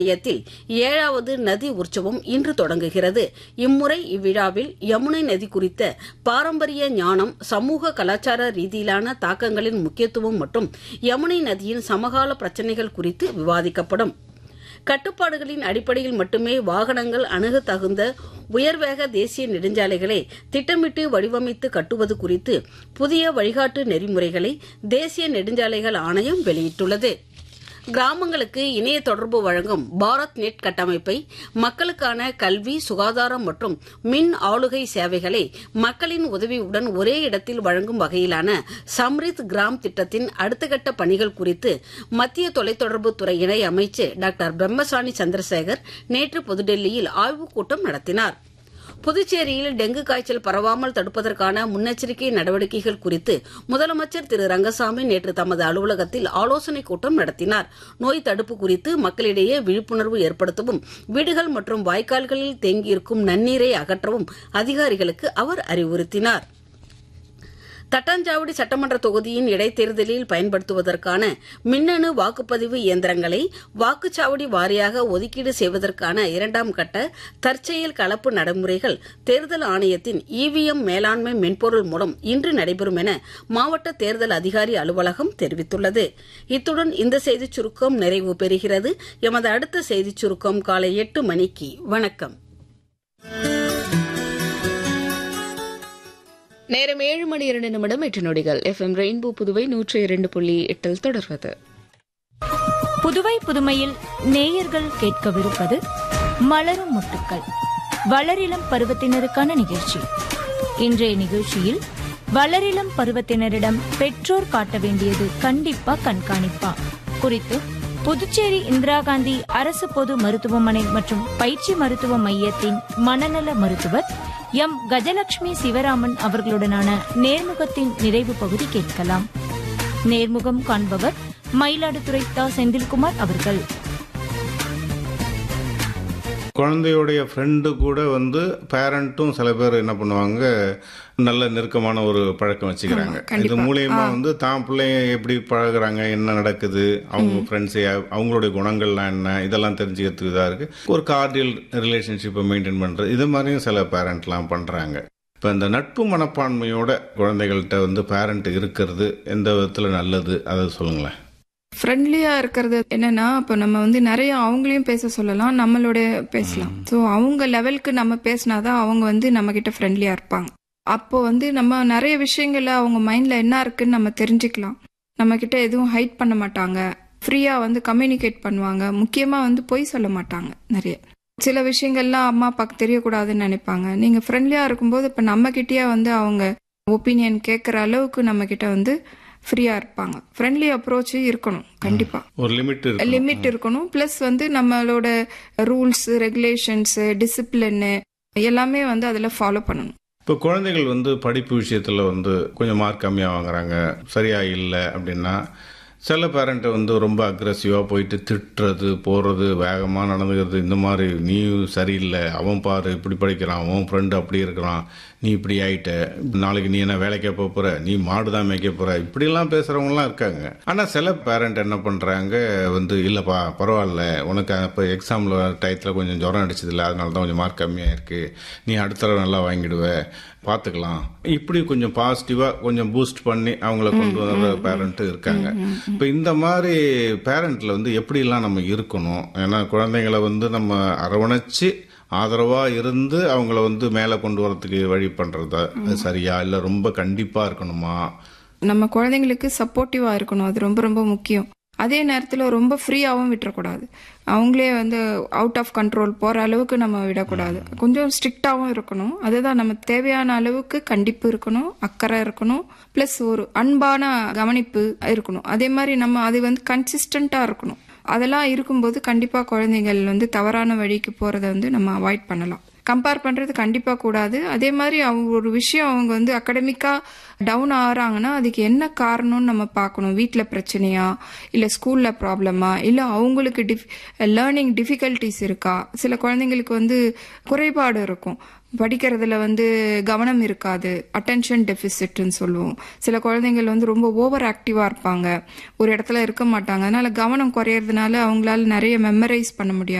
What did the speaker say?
மையத்தில் ஏழாவது நதி உற்சவம் இன்று தொடங்குகிறது இம்முறை இவ்விழாவில் யமுனை நதி குறித்த பாரம்பரிய ஞானம் சமூக கலாச்சார ரீதியிலான தாக்கங்களின் முக்கியத்துவம் மற்றும் யமுனை நதியின் சமகால பிரச்சினைகள் குறித்து விவாதிக்கப்படும் கட்டுப்பாடுகளின் அடிப்படையில் மட்டுமே வாகனங்கள் அணுக தகுந்த உயர்வேக தேசிய நெடுஞ்சாலைகளை திட்டமிட்டு வடிவமைத்து கட்டுவது குறித்து புதிய வழிகாட்டு நெறிமுறைகளை தேசிய நெடுஞ்சாலைகள் ஆணையம் வெளியிட்டுள்ளது கிராமங்களுக்கு இணைய தொடர்பு வழங்கும் பாரத் நெட் கட்டமைப்பை மக்களுக்கான கல்வி சுகாதாரம் மற்றும் மின் ஆளுகை சேவைகளை மக்களின் உதவியுடன் ஒரே இடத்தில் வழங்கும் வகையிலான சம்ரித் கிராம் திட்டத்தின் அடுத்த கட்ட பணிகள் குறித்து மத்திய தொலைத்தொடர்பு துறை இணை அமைச்சர் டாக்டர் பிரம்மசாணி சந்திரசேகர் நேற்று புதுடெல்லியில் ஆய்வுக் கூட்டம் நடத்தினார் புதுச்சேரியில் டெங்கு காய்ச்சல் பரவாமல் தடுப்பதற்கான முன்னெச்சரிக்கை நடவடிக்கைகள் குறித்து முதலமைச்சர் திரு ரங்கசாமி நேற்று தமது அலுவலகத்தில் ஆலோசனைக் கூட்டம் நடத்தினார் நோய் தடுப்பு குறித்து மக்களிடையே விழிப்புணர்வு ஏற்படுத்தவும் வீடுகள் மற்றும் வாய்க்கால்களில் தேங்கியிருக்கும் நன்னீரை அகற்றவும் அதிகாரிகளுக்கு அவர் அறிவுறுத்தினார் தட்டாஞ்சாவடி சட்டமன்ற தொகுதியின் இடைத்தேர்தலில் பயன்படுத்துவதற்கான மின்னணு வாக்குப்பதிவு இயந்திரங்களை வாக்குச்சாவடி வாரியாக ஒதுக்கீடு செய்வதற்கான இரண்டாம் கட்ட தற்செயல் கலப்பு நடைமுறைகள் தேர்தல் ஆணையத்தின் இவிஎம் மேலாண்மை மென்பொருள் மூலம் இன்று நடைபெறும் என மாவட்ட தேர்தல் அதிகாரி அலுவலகம் தெரிவித்துள்ளது இத்துடன் இந்த செய்திச் சுருக்கம் நிறைவு பெறுகிறது எமது அடுத்த செய்திச் சுருக்கம் காலை எட்டு மணிக்கு வணக்கம் நேரம் ஏழு மணி இரண்டு நிமிடம் எட்டு நொடிகள் எஃப்எம் ரெயின்போ புதுவை நூற்றி இரண்டு புள்ளி எட்டில் தொடர்வது புதுவை புதுமையில் நேயர்கள் கேட்கவிருப்பது மலரும் முட்டுக்கள் வளரிளம் பருவத்தினருக்கான நிகழ்ச்சி இன்றைய நிகழ்ச்சியில் வளரிளம் பருவத்தினரிடம் பெற்றோர் காட்ட வேண்டியது கண்டிப்பா கண்காணிப்பா குறித்து புதுச்சேரி இந்திரா காந்தி அரசு பொது மருத்துவமனை மற்றும் பயிற்சி மருத்துவ மையத்தின் மனநல மருத்துவர் எம் கஜலட்சுமி சிவராமன் அவர்களுடனான நேர்முகத்தின் நிறைவு பகுதி கேட்கலாம் நேர்முகம் காண்பவர் மயிலாடுதுறை தா செந்தில்குமார் அவர்கள் குழந்தையுடைய ஃப்ரெண்டு கூட வந்து பேரண்ட்டும் சில பேர் என்ன பண்ணுவாங்க நல்ல நெருக்கமான ஒரு பழக்கம் வச்சுக்கிறாங்க இது மூலியமா வந்து தான் பிள்ளைங்க எப்படி பழகுறாங்க என்ன நடக்குது அவங்க ஃப்ரெண்ட்ஸ் அவங்களுடைய குணங்கள்லாம் என்ன இதெல்லாம் தெரிஞ்சுக்கிறதுக்கு இதாக இருக்கு ஒரு கார்டியல் ரிலேஷன்ஷிப்பை மெயின்டைன் பண்றது இது மாதிரியும் சில பேரண்ட்லாம் பண்றாங்க இப்போ இந்த நட்பு மனப்பான்மையோட குழந்தைகள்கிட்ட வந்து பேரண்ட் இருக்கிறது எந்த விதத்தில் நல்லது அதை சொல்லுங்களேன் ஃப்ரெண்ட்லியா இருக்கிறது என்னன்னா இப்போ நம்ம வந்து நிறைய அவங்களையும் பேச சொல்லலாம் நம்மளோட பேசலாம் ஸோ அவங்க லெவலுக்கு நம்ம பேசினாதான் அவங்க வந்து நம்ம கிட்ட ஃப்ரெண்ட்லியா இருப்பாங்க அப்போ வந்து நம்ம நிறைய விஷயங்கள்ல அவங்க மைண்ட்ல என்ன இருக்குன்னு நம்ம தெரிஞ்சுக்கலாம் நம்ம கிட்ட எதுவும் ஹைட் பண்ண மாட்டாங்க ஃப்ரீயா வந்து கம்யூனிகேட் பண்ணுவாங்க முக்கியமா வந்து பொய் சொல்ல மாட்டாங்க நிறைய சில விஷயங்கள்லாம் அம்மா அப்பாவுக்கு தெரியக்கூடாதுன்னு நினைப்பாங்க நீங்க ஃப்ரெண்ட்லியா இருக்கும்போது இப்ப நம்ம கிட்டயே வந்து அவங்க ஒப்பீனியன் கேட்கற அளவுக்கு நம்ம கிட்ட வந்து ஃப்ரீயா இருப்பாங்க ஃப்ரெண்ட்லி அப்ரோச் இருக்கணும் கண்டிப்பா ஒரு லிமிட் இருக்கு லிமிட் இருக்கணும் பிளஸ் வந்து நம்மளோட ரூல்ஸ் ரெகுலேஷன்ஸ் டிசிப்ளின் எல்லாமே வந்து அதுல ஃபாலோ பண்ணணும் இப்போ குழந்தைகள் வந்து படிப்பு விஷயத்தில் வந்து கொஞ்சம் மார்க் கம்மியாக வாங்குறாங்க சரியா இல்லை அப்படின்னா சில பேரண்ட்டை வந்து ரொம்ப அக்ரஸிவாக போயிட்டு திட்டுறது போகிறது வேகமாக நடந்துக்கிறது இந்த மாதிரி நீ சரியில்லை அவன் பாரு இப்படி படிக்கிறான் அவன் ஃப்ரெண்டு அப்படி இருக்கிறான் நீ இப்படி ஆயிட்ட நாளைக்கு நீ என்ன வேலைக்கே போக போகிற நீ மாடு தான் மேய்க்க போகிற இப்படிலாம் பேசுகிறவங்களாம் இருக்காங்க ஆனால் சில பேரண்ட் என்ன பண்ணுறாங்க வந்து இல்லைப்பா பரவாயில்ல உனக்கு இப்போ எக்ஸாமில் டயத்தில் கொஞ்சம் ஜுரம் அடிச்சதில்ல அதனால தான் கொஞ்சம் மார்க் கம்மியாக இருக்குது நீ அடுத்த தடவை நல்லா வாங்கிடுவ பார்த்துக்கலாம் இப்படி கொஞ்சம் பாசிட்டிவாக கொஞ்சம் பூஸ்ட் பண்ணி அவங்கள கொண்டு வர பேரண்ட்டு இருக்காங்க இப்போ இந்த மாதிரி பேரண்ட்ல வந்து எப்படிலாம் நம்ம இருக்கணும் ஏன்னா குழந்தைங்களை வந்து நம்ம அரவணைச்சு ஆதரவா இருந்து அவங்கள வந்து மேலே கொண்டு வரதுக்கு வழி பண்றதா அது சரியா இல்லை ரொம்ப கண்டிப்பா இருக்கணுமா நம்ம குழந்தைங்களுக்கு சப்போர்ட்டிவா இருக்கணும் அது ரொம்ப ரொம்ப முக்கியம் அதே நேரத்துல ரொம்ப ஃப்ரீயாவும் விட்டுறக்கூடாது அவங்களே வந்து அவுட் ஆஃப் கண்ட்ரோல் போற அளவுக்கு நம்ம விடக்கூடாது கொஞ்சம் ஸ்ட்ரிக்டாவும் இருக்கணும் அதுதான் நம்ம தேவையான அளவுக்கு கண்டிப்பு இருக்கணும் அக்கறை இருக்கணும் பிளஸ் ஒரு அன்பான கவனிப்பு இருக்கணும் அதே மாதிரி நம்ம அது வந்து கன்சிஸ்டண்டா இருக்கணும் அதெல்லாம் இருக்கும்போது கண்டிப்பா குழந்தைகள் வந்து தவறான வழிக்கு போறதை வந்து நம்ம அவாய்ட் பண்ணலாம் கம்பேர் பண்றது கண்டிப்பா கூடாது அதே மாதிரி அவங்க ஒரு விஷயம் அவங்க வந்து அகடமிக்கா டவுன் ஆகுறாங்கன்னா அதுக்கு என்ன காரணம்னு நம்ம பார்க்கணும் வீட்டில் பிரச்சனையா இல்லை ஸ்கூல்ல ப்ராப்ளமா இல்லை அவங்களுக்கு டிஃப் லேர்னிங் டிஃபிகல்ட்டிஸ் இருக்கா சில குழந்தைங்களுக்கு வந்து குறைபாடு இருக்கும் படிக்கிறதுல வந்து கவனம் இருக்காது அட்டென்ஷன் டெபிசிட்னு சொல்லுவோம் சில குழந்தைங்கள் வந்து ரொம்ப ஓவர் ஆக்டிவா இருப்பாங்க ஒரு இடத்துல இருக்க மாட்டாங்க அதனால கவனம் குறையறதுனால அவங்களால நிறைய மெமரைஸ் பண்ண முடியாது